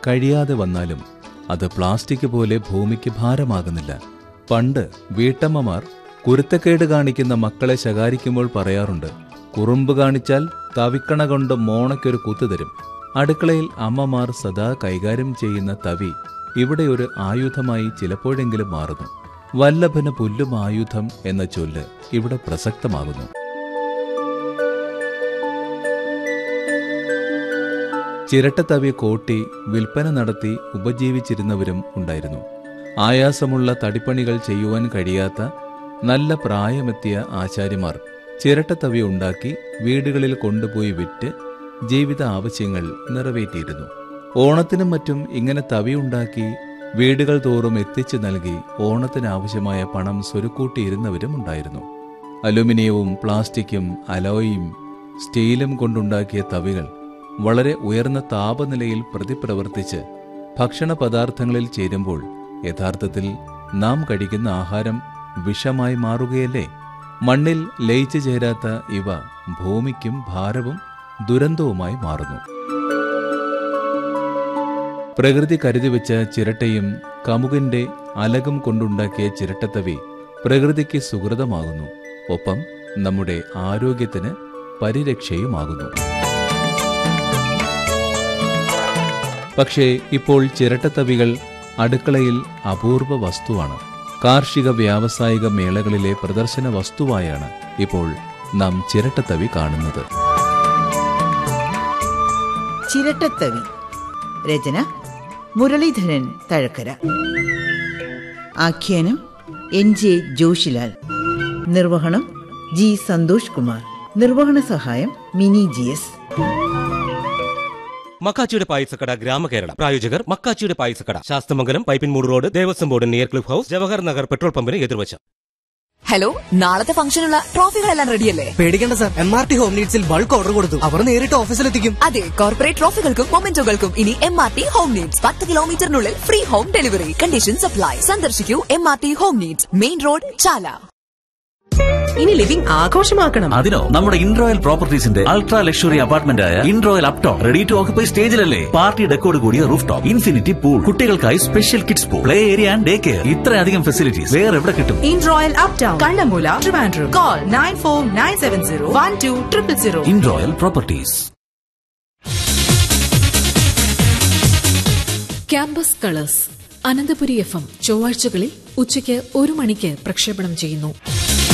കഴിയാതെ വന്നാലും അത് പ്ലാസ്റ്റിക് പോലെ ഭൂമിക്ക് ഭാരമാകുന്നില്ല പണ്ട് വീട്ടമ്മമാർ കുരുത്തക്കേട് കാണിക്കുന്ന മക്കളെ ശകാരിക്കുമ്പോൾ പറയാറുണ്ട് കുറുമ്പ് കാണിച്ചാൽ തവിക്കണ കൊണ്ട് മോണയ്ക്കൊരു കുത്തു തരും അടുക്കളയിൽ അമ്മമാർ സദാ കൈകാര്യം ചെയ്യുന്ന തവി ഇവിടെ ഒരു ആയുധമായി ചിലപ്പോഴെങ്കിലും മാറുന്നു വല്ലഭന് പുല്ലും ആയുധം എന്ന ചൊല്ല് ഇവിടെ പ്രസക്തമാകുന്നു ചിരട്ടത്തവി കോട്ടി വിൽപ്പന നടത്തി ഉപജീവിച്ചിരുന്നവരും ഉണ്ടായിരുന്നു ആയാസമുള്ള തടിപ്പണികൾ ചെയ്യുവാൻ കഴിയാത്ത നല്ല പ്രായമെത്തിയ ആചാര്യമാർ ചിരട്ടത്തവി ഉണ്ടാക്കി വീടുകളിൽ കൊണ്ടുപോയി വിറ്റ് ജീവിത ആവശ്യങ്ങൾ നിറവേറ്റിയിരുന്നു ഓണത്തിനും മറ്റും ഇങ്ങനെ തവി ഉണ്ടാക്കി വീടുകൾ തോറും എത്തിച്ചു നൽകി ഓണത്തിനാവശ്യമായ പണം സ്വരുക്കൂട്ടിയിരുന്നവരും ഉണ്ടായിരുന്നു അലുമിനിയവും പ്ലാസ്റ്റിക്കും അലോയും സ്റ്റീലും കൊണ്ടുണ്ടാക്കിയ തവികൾ വളരെ ഉയർന്ന താപനിലയിൽ പ്രതിപ്രവർത്തിച്ച് ഭക്ഷണ പദാർത്ഥങ്ങളിൽ ചേരുമ്പോൾ യഥാർത്ഥത്തിൽ നാം കഴിക്കുന്ന ആഹാരം വിഷമായി മാറുകയല്ലേ മണ്ണിൽ ലയിച്ചു ചേരാത്ത ഇവ ഭൂമിക്കും ഭാരവും ദുരന്തവുമായി മാറുന്നു പ്രകൃതി കരുതി വെച്ച ചിരട്ടയും കമുകിന്റെ അലകും കൊണ്ടുണ്ടാക്കിയ ചിരട്ടത്തവി പ്രകൃതിക്ക് സുഹൃതമാകുന്നു ഒപ്പം നമ്മുടെ ആരോഗ്യത്തിന് പരിരക്ഷയുമാകുന്നു പക്ഷേ ഇപ്പോൾ ചിരട്ടത്തവികൾ അടുക്കളയിൽ അപൂർവ വസ്തുവാണ് കാർഷിക വ്യാവസായിക മേളകളിലെ പ്രദർശന വസ്തുവായാണ് ഇപ്പോൾ നാം ചിരട്ടത്തവി കാണുന്നത് ചിരട്ടത്തവി രചന മുരളീധരൻ തഴക്കര ആഖ്യാനം എൻ ജെ ജോഷിലാൽ നിർവഹണം ജി സന്തോഷ് കുമാർ നിർവഹണ സഹായം മിനി ജി എസ് മക്കാച്ചിയുടെ പായസക്കട ഗ്രാമകേരളം പ്രായോജകർ മക്കാച്ചിയുടെ പായസക്കട Sasthamangalam Pipinmoodu road Devaswom board near Cliff House Jawahar Nagar petrol പമ്പിന് എതിർവശം ഹലോ നാളത്തെ ഫംഗ്ഷനുള്ള ട്രോഫികളെല്ലാം റെഡിയല്ലേ പേടിക്കേണ്ട sir M R T Home നീഡ്സിൽ ബൾക്ക് ഓർഡർ കൊടുത്തു അവർ നേരിട്ട് ഓഫീസിലെത്തിക്കും അതെ കോർപ്പറേറ്റ് ട്രോഫികൾക്കും മൊമെന്റോകൾക്കും ഇനി M R T Home Needs പത്ത് കിലോമീറ്ററിനുള്ളിൽ free home delivery condition supply സന്ദർശിക്കൂ M R T Home Needs main road ചാല ഇനി ലിവിംഗ് ആഘോഷമാക്കണം അതിനോ നമ്മുടെ ഇൻറോയൽ പ്രോപ്പർട്ടീസിന്റെ അൾട്രാ ലക്ഷറി അപ്പാർട്ട്മെന്റ് ആയ Inroyal Uptown ready to occupy സ്റ്റേജിലല്ലേ പാർട്ടി ഡെക്കോട് കൂടിയ റൂഫ് ടോപ്പ് ഇൻഫിനിറ്റി പൂൾ കുട്ടികൾക്കായി special kids pool play area and day care ഇത്രയധികം ഫെസിലിറ്റീസ് വേറെ എവിടെ കിട്ടും Inroyal Uptown Kannammoola Trivandrum call nine four nine seven zero one two triple zero Inroyal Properties campus colours Ananthapuri F M ചൊവ്വാഴ്ചകളിൽ ഉച്ചയ്ക്ക് ഒരു മണിക്ക് പ്രക്ഷേപണം ചെയ്യുന്നു